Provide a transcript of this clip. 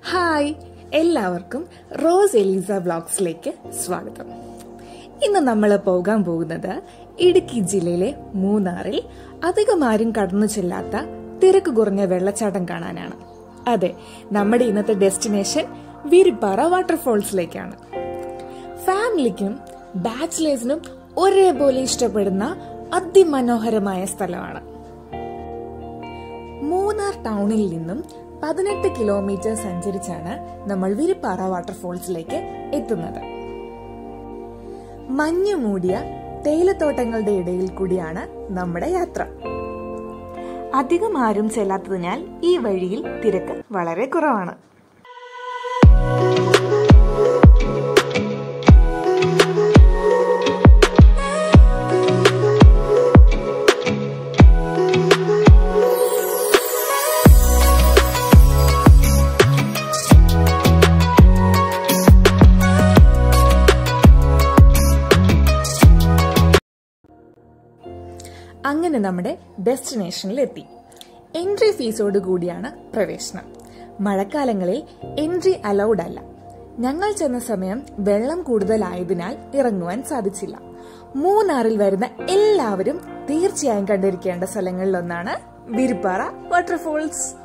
hi എല്ലാവർക്കും rose Elisa വ്ളോഗ്സിലേക്ക് സ്വാഗതം ഇന്ന് നമ്മൾ പോകാൻ പോകുന്നത് ഇടുക്കി ജില്ലയിലെ മൂന്നാറിൽ അധികം ആരും കടന്നു ചെല്ലാത്ത തിരക്ക് കുറഞ്ഞ വെള്ളച്ചാട്ടം കാണാനാണ് അതെ നമ്മുടെ ഇന്നത്തെ ഡെസ്റ്റിനേഷൻ വിരിപ്പാറ വാട്ടർഫോൾസിലേക്കാണ് ഫാമിലിക്കും ബാച്ചിലേഴ്സിനും ഒരേപോലെ ഇഷ്ടപ്പെടുന്ന അതിമനോഹരമായ സ്ഥലമാണ് മൂന്നാർ ടൗണിൽ നിന്നും പതിനെട്ട് കിലോമീറ്റർ സഞ്ചരിച്ചാണ് നമ്മൾ വിരിപ്പാറ വാട്ടർഫോൾസിലേക്ക് എത്തുന്നത് മഞ്ഞു മൂടിയ തേയിലത്തോട്ടങ്ങളുടെ ഇടയിൽ കൂടിയാണ് നമ്മുടെ യാത്ര അധികം ആരും ചെല്ലാത്തതിനാൽ ഈ വഴിയിൽ തിരക്ക് വളരെ കുറവാണ് അങ്ങനെ നമ്മുടെ ഡെസ്റ്റിനേഷനിൽ എത്തി എൻട്രി ഫീസോട് കൂടിയാണ് പ്രവേശനം മഴക്കാലങ്ങളിൽ എൻട്രി അലൗഡ് അല്ല ഞങ്ങൾ ചെന്ന സമയം വെള്ളം കൂടുതലായതിനാൽ ഇറങ്ങുവാൻ സാധിച്ചില്ല മൂന്നാറിൽ വരുന്ന എല്ലാവരും തീർച്ചയായും കണ്ടിരിക്കേണ്ട സ്ഥലങ്ങളിലൊന്നാണ് വിരിപ്പാറ വാട്ടർഫോൾസ്